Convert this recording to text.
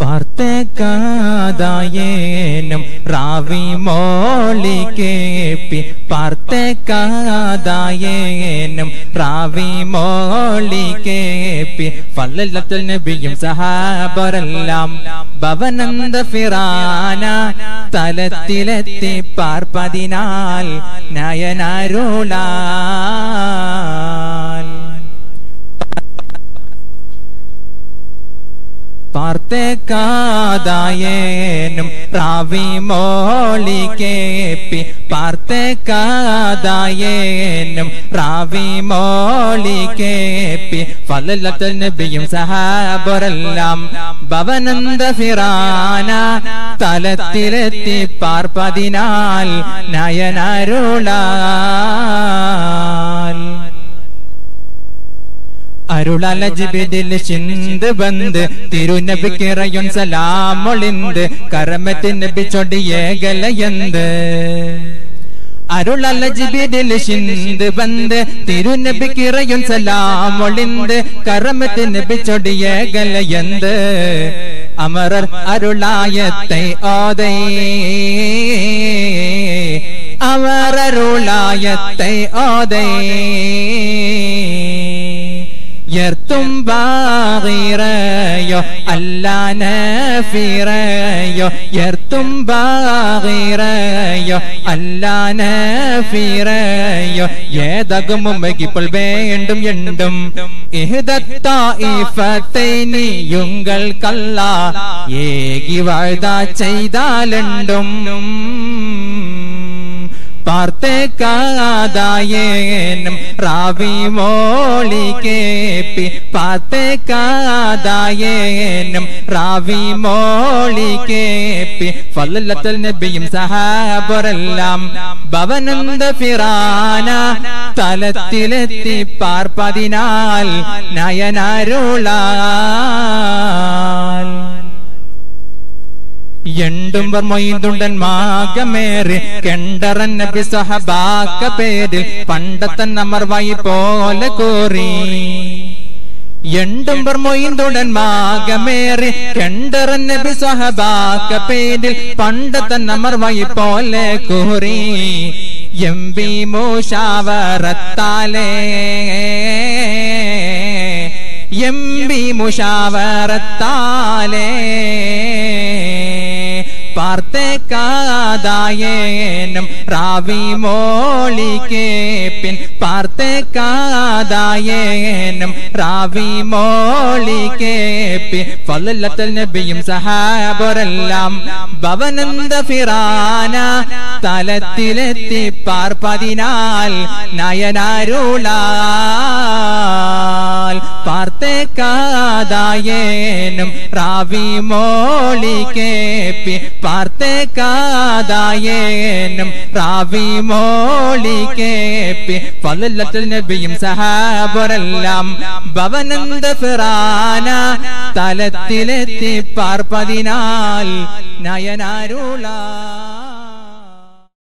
പാർത്തേക്കാതായേനും റാവി മോളി കേപ്പി പാർത്തേക്കാതായേനും റാവി മോളി കേപ്പി ഫല്ലത്തിൽ നബിയും സഹാബരെല്ലാം ഭവനന്ദ ഫിറാന തലത്തിലെത്തി പാർപ്പതിനാൽ നയനരുളാൽ പാർത്തേക്കാതായേനും റാവി മോളി കേപ്പി പാർത്തേക്കാതായേനും റാവി മോളി കേപ്പി ഫലത്തിൽ നബിയും സഹാബരെല്ലാം ഭവനന്ദ ഫിറാന തലത്തിലെത്തി പാർപ്പതിനാൽ നയനരുളാൽ അരുളലജിബിദിൽ ചിന്ത് ബന്ദ് തിരുനബിക്കിറയുൻ സലാമൊളിന്ത് കരമത്തിൻ നബി ചൊടിയേകലയന്ത് അരുളലജിബിദിൽ ചിന്ത് ബന്ദ് തിരുനബിക്കിറയുൻ സലാമൊളിന്ത് കരമത്തിൻ നബി ചൊടിയേകലയന്ത് അമരർ അരുളായത്തെ ഓതേ അവരരുളായത്തെ ഓതേ യർത്തും ബാഗിറയോ അല്ലാനഫിറയോ യർത്തും ബാഗിറയോ അല്ലാനഫിറയോ ഏതകുമുമ്പകിപ്പോൾ വേണ്ടും എണ്ടും ഇഹദത്തായിഫത്തൈനിയുങ്ങൾ കല്ല ഏകി വാഴ്ത ചെയ്താലുണ്ടും പാർത്തേക്കാതായേനും റാവി മോളി കേപ്പി പാർത്തേക്കാതായേനും റാവി മോളി കേപ്പി ഫല്ലത്തിൽ നബിയും സഹാബരെല്ലാം ഭവനന്ദ ഫിറാന തലത്തിലെത്തി പാർപ്പതിനാൽ നയനരുളാൽ എണ്ടുംബർ മൊയ്തുണ്ടൻ മാകമേറി കെണ്ടറൻ നബി സഹബാക്ക പേരിൽ പണ്ടത്തൻ അമർവായി പോലെ കോറി എണ്ടുംബർ മൊയ്തുടൻ മാകമേറി കെണ്ടറൻ നബി സഹബാക്ക പേരിൽ പണ്ടത്തൻ അമർവായി പോലെ കോറി എം ബി മൂഷാവറത്താലേ എം ബി മുഷാവറത്താലേ പാർത്തേക്കാതായേനും റാവി മോളി കേപ്പിൻ പാർത്തേക്കാതായേനും റാവി മോളി കേപ്പി ഫലത്തിൽ നബിയും സഹാബരെല്ലാം ഭവനന്ദ ഫിറാന തലത്തിലെത്തി പാർപ്പതിനാൽ നയനരുളാൽ പാർത്തേക്കാതായേനും റാവി മോളി കേപ്പി പാർത്തേക്കാതായേനും റാവി മോളി കേപ്പി ഫലത്തിൽ നബിയും സഹാബരെല്ലാം ഭവനന്ദ ഫിറാന തലത്തിലെത്തി പാർപ്പതിനാൽ നയനരുളാൽ